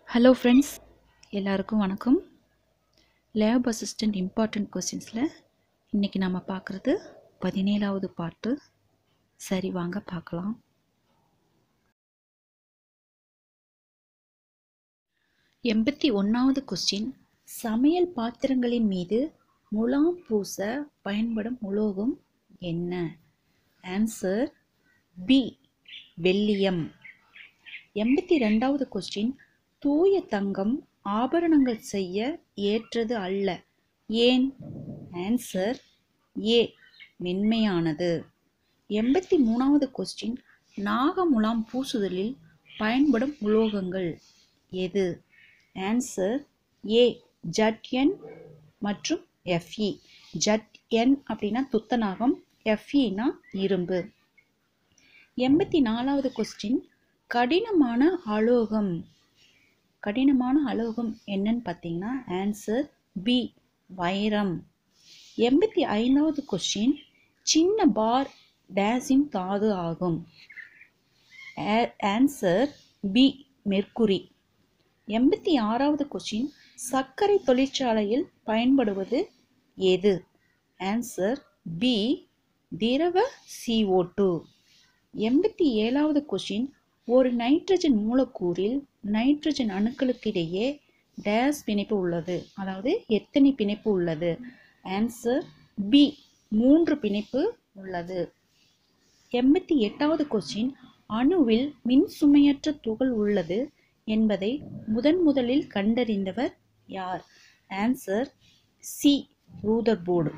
hello friends எல்லாருக்கும் வணக்கம் lab assistant important கொஸ்டின்ஸில் இன்றைக்கி நம்ம பார்க்குறது பதினேழாவது பாட்டு சரி வாங்க பார்க்கலாம் எண்பத்தி ஒன்றாவது கொஸ்டின் சமையல் பாத்திரங்களின் மீது முலாம் பூச பயன்படும் உலோகம் என்ன ஆன்சர் பி வெள்ளியம் எண்பத்தி ரெண்டாவது கொஸ்டின் தூய தங்கம் ஆபரணங்கள் செய்ய ஏற்றது அல்ல ஏன் ஆன்சர் ஏ மென்மையானது எண்பத்தி மூணாவது கொஸ்டின் நாகமுலாம் பூசுதலில் பயன்படும் உலோகங்கள் எது ஆன்சர் ஏ ஜட் என் மற்றும் எஃப்இ ஜட் என் அப்படின்னா துத்தநாகம் எஃப்இனா இரும்பு எண்பத்தி நாலாவது கொஸ்டின் கடினமான அலோகம் கடினமான அலோகம் என்னன்னு பார்த்தீங்கன்னா ஆன்சர் பி வைரம் எண்பத்தி ஐந்தாவது கொஸ்டின் சின்ன பார் டேஸின் தாது ஆகும் ஆன்சர் பி மெர்க்குரி எண்பத்தி ஆறாவது கொஸ்டின் சர்க்கரை தொழிற்சாலையில் பயன்படுவது எது ஆன்சர் பி திரவ CO2 டூ எண்பத்தி ஏழாவது கொஸ்டின் ஒரு நைட்ரஜன் மூலக்கூறில் நைட்ரஜன் அணுக்களுக்கிடையே டேஸ் பிணைப்பு உள்ளது அதாவது எத்தனை பிணைப்பு உள்ளது ஆன்சர் பி மூன்று பிணைப்பு உள்ளது எண்பத்தி எட்டாவது கொஸ்டின் அணுவில் மின் சுமையற்ற துகள் உள்ளது என்பதை முதன் முதலில் கண்டறிந்தவர் யார் ஆன்சர் சி ரூதர்போர்டு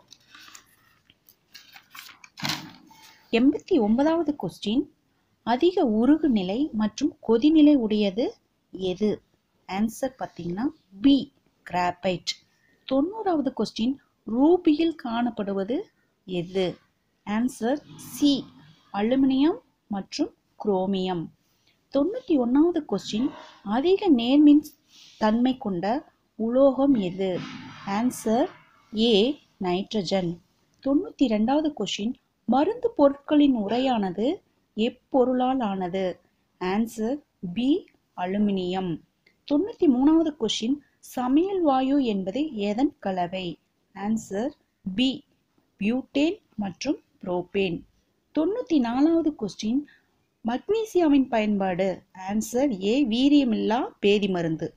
எண்பத்தி ஒன்பதாவது கொஸ்டின் அதிக உருகு நிலை மற்றும் கொதிநிலை உடையது எது ஆன்சர் பார்த்தீங்கன்னா பி கிராபைட் தொண்ணூறாவது கொஸ்டின் ரூபியில் காணப்படுவது எது ஆன்சர் சி அலுமினியம் மற்றும் குரோமியம் தொண்ணூற்றி ஒன்றாவது கொஸ்டின் அதிக நேர்மின் தன்மை கொண்ட உலோகம் எது ஆன்சர் ஏ நைட்ரஜன் தொண்ணூற்றி ரெண்டாவது கொஸ்டின் மருந்து பொருட்களின் உரையானது எப்பொருளால் ஆனது ஆன்சர் பி அலுமினியம் தொண்ணூற்றி மூணாவது கொஷின் சமையல் வாயு என்பது எதன் கலவை ஆன்சர் பி பியூட்டேன் மற்றும் புரோபேன் தொண்ணூற்றி நாலாவது கொஸ்டின் மக்னீசியாவின் பயன்பாடு ஆன்சர் ஏ வீரியமில்லா பேதி மருந்து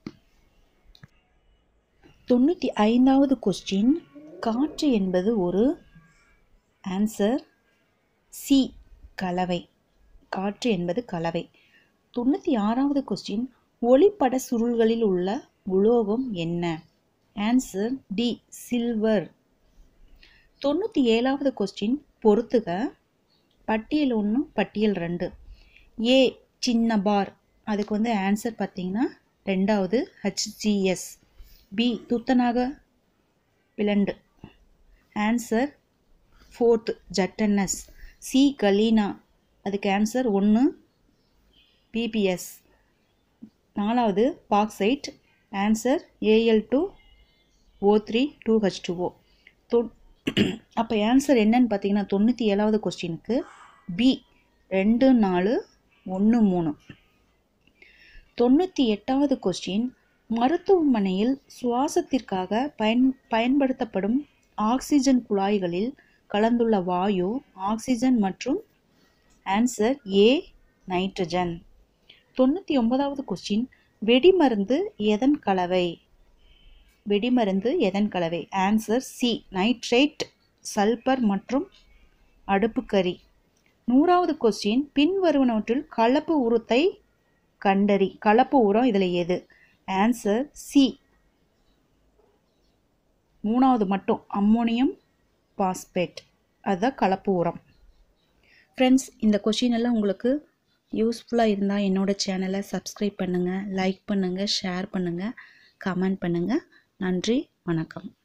தொண்ணூற்றி ஐந்தாவது கொஸ்டின் காற்று என்பது ஒரு ஆன்சர் சி கலவை காற்று என்பது கலவை தொண்ணூற்றி ஆறாவது கொஸ்டின் ஒளிப்பட சுருள்களில் உள்ள உலோகம் என்ன ஆன்சர் டி சில்வர் தொண்ணூற்றி ஏழாவது கொஸ்டின் பொறுத்துக பட்டியல் ஒன்று பட்டியல் ரெண்டு ஏ சின்ன பார் அதுக்கு வந்து ஆன்சர் பார்த்தீங்கன்னா ரெண்டாவது ஹெச்ஜிஎஸ் பி துத்தநாக பிளண்டு ஆன்சர் ஃபோர்த் ஜட்டன்னஸ் சி கலீனா அதுக்கு ஆன்சர் ஒன்று பிபிஎஸ் நாலாவது bauxite answer AL two O three two H two O தொ அப்போ ஆன்சர் என்னன்னு பார்த்தீங்கன்னா தொண்ணூற்றி ஏழாவது கொஸ்டினுக்கு பி ரெண்டு நாலு ஒன்று மூணு தொண்ணூற்றி எட்டாவது கொஸ்டின் மருத்துவமனையில் சுவாசத்திற்காக பயன் பயன்படுத்தப்படும் ஆக்சிஜன் குழாய்களில் கலந்துள்ள வாயு ஆக்சிஜன் மற்றும் ஆன்சர் ஏ நைட்ரஜன் தொண்ணூற்றி ஒன்பதாவது கொஸ்டின் வெடிமருந்து எதன் கலவை வெடிமருந்து எதன் கலவை ஆன்சர் சி நைட்ரேட் சல்பர் மற்றும் அடுப்புக்கரி நூறாவது கொஸ்டின் பின்வருவனவற்றில் கலப்பு உரத்தை கண்டறி கலப்பு உரம் இதில் எது ஆன்சர் சி மூணாவது மட்டும் அம்மோனியம் பாஸ்பேட் அதுதான் கலப்பு உரம் ஃப்ரெண்ட்ஸ் இந்த கொஷின் எல்லாம் உங்களுக்கு யூஸ்ஃபுல்லாக இருந்தால் என்னோடய சேனலை சப்ஸ்கிரைப் பண்ணுங்கள் லைக் பண்ணுங்கள் ஷேர் பண்ணுங்கள் கமெண்ட் பண்ணுங்கள் நன்றி வணக்கம்